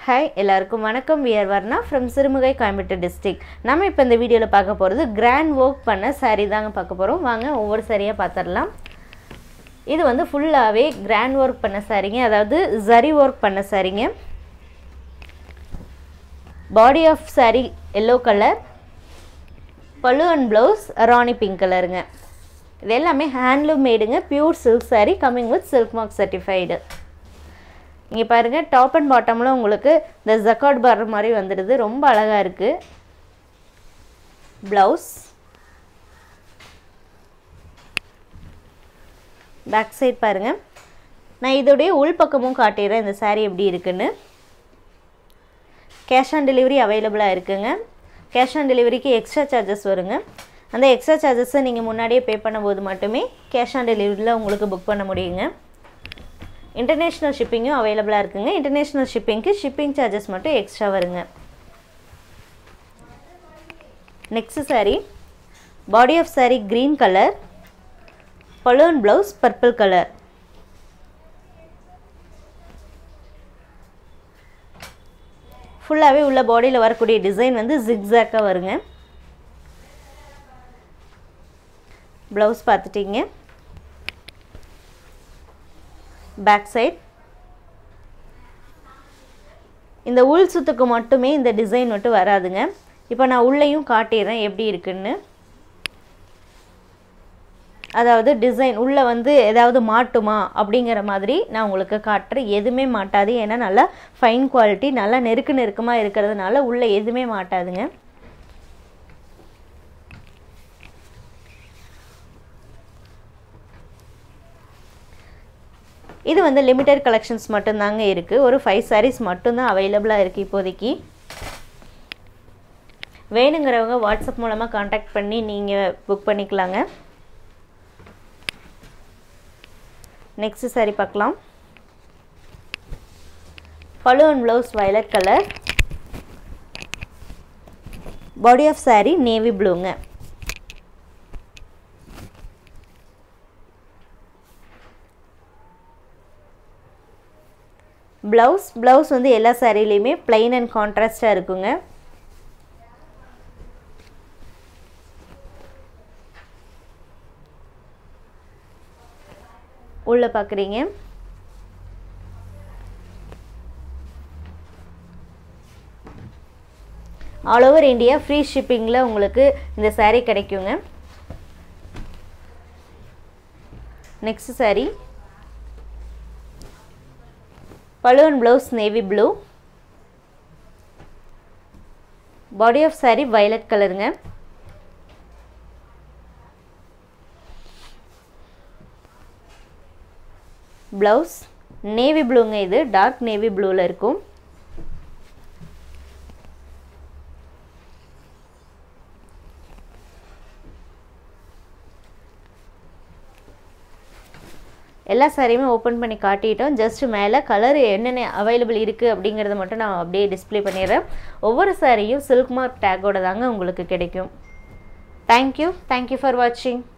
hi எல்லாருக்கும் வணக்கம் we're Varna from Sirumugai Coimbatore district நம்ம இப்போ இந்த வீடியோவில் பார்க்க போகிறது கிராண்ட் ஒர்க் பண்ண saree தாங்க பார்க்க போகிறோம் வாங்க ஒவ்வொரு சாரியாக பார்த்துடலாம் இது வந்து ஃபுல்லாகவே கிராண்ட் ஒர்க் பண்ண சாரீங்க அதாவது ஜரி ஒர்க் பண்ண சாரீங்க body of saree yellow colour பல்லு அண்ட் ப்ளவுஸ் ராணி பிங்க் கலருங்க இது எல்லாமே ஹேண்ட்லூம் மேடுங்க pure silk saree coming with silk mark certified இங்கே பாருங்கள் டாப் அண்ட் பாட்டமில் உங்களுக்கு இந்த ஜக்காட் பார் மாதிரி வந்துடுது ரொம்ப அழகாக இருக்குது ப்ளவுஸ் பேக் சைட் பாருங்கள் நான் இதோடைய உள் பக்கமும் காட்டிடுறேன் இந்த saree எப்படி இருக்குன்னு கேஷ் ஆன் டெலிவரி அவைலபிளாக இருக்குங்க கேஷ் ஆன் டெலிவரிக்கு எக்ஸ்ட்ரா சார்ஜஸ் வருங்க அந்த எக்ஸ்ட்ரா சார்ஜஸை நீங்கள் முன்னாடியே பே பண்ணும்போது மட்டுமே கேஷ் ஆன் டெலிவரியில் உங்களுக்கு புக் பண்ண முடியுங்க இன்டர்நேஷ்னல் ஷிப்பிங்கும் அவைலபிளாக இருக்குங்க இன்டர்நேஷ்னல் ஷிப்பிங்க்கு ஷிப்பிங் சார்ஜஸ் மட்டும் எக்ஸ்ட்ரா வருங்க next saree body of saree green colour balloon blouse purple colour ஃபுல்லாகவே உள்ள பாடியில் வரக்கூடிய டிசைன் வந்து ஜிக்ஸாக்காக வருங்க ப்ளவுஸ் பார்த்துட்டீங்க பேக் சைட் இந்த உள் சுத்துக்கு மட்டுமே இந்த டிசைன் மட்டும் வராதுங்க இப்போ நான் உள்ளேயும் காட்டிடுறேன் எப்படி இருக்குன்னு அதாவது டிசைன் உள்ளே வந்து ஏதாவது மாட்டுமா அப்படிங்கிற மாதிரி நான் உங்களுக்கு காட்டுறேன் எதுவுமே மாட்டாது ஏன்னா நல்லா ஃபைன் குவாலிட்டி நல்லா நெருக்கு நெருக்கமாக இருக்கிறதுனால உள்ளே எதுவுமே மாட்டாதுங்க இது வந்து லிமிட்டட் கலெக்ஷன்ஸ் மட்டும்தாங்க இருக்குது ஒரு ஃபைவ் சாரீஸ் மட்டும்தான் அவைலபிளாக இருக்குது இப்போதைக்கு வேணுங்கிறவங்க வாட்ஸ்அப் மூலமாக காண்டாக்ட் பண்ணி நீங்கள் புக் பண்ணிக்கலாங்க நெக்ஸ்ட் சாரி பார்க்கலாம் balloon blouse violet colour body of saree navy ப்ளூங்க ப்ளவுஸ் ப்ளவுஸ் வந்து எல்லா சாரிலையுமே பிளைன் அண்ட் கான்ட்ராஸ்டாக இருக்குங்க உள்ளே பார்க்குறீங்க ஆல் ஓவர் இந்தியா ஃப்ரீ ஷிப்பிங்கில் உங்களுக்கு இந்த saree கிடைக்குங்க next saree balloon blouse navy blue body of saree violet கலருங்க ப்ளவுஸ் நேவி ப்ளூங்க இது டார்க் நேவி ப்ளூவில் இருக்கும் எல்லா சாரியுமே ஓப்பன் பண்ணி காட்டிட்டோம் ஜஸ்ட் மேலே கலர் என்னென்ன அவைலபிள் இருக்குது அப்படிங்கிறத மட்டும் நான் அப்படியே டிஸ்ப்ளே பண்ணிடுறேன் ஒவ்வொரு சாரியும் சில்க் மார்க் டேக்கோட தாங்க உங்களுக்கு கிடைக்கும் தேங்க்யூ தேங்க்யூ ஃபார் வாட்சிங்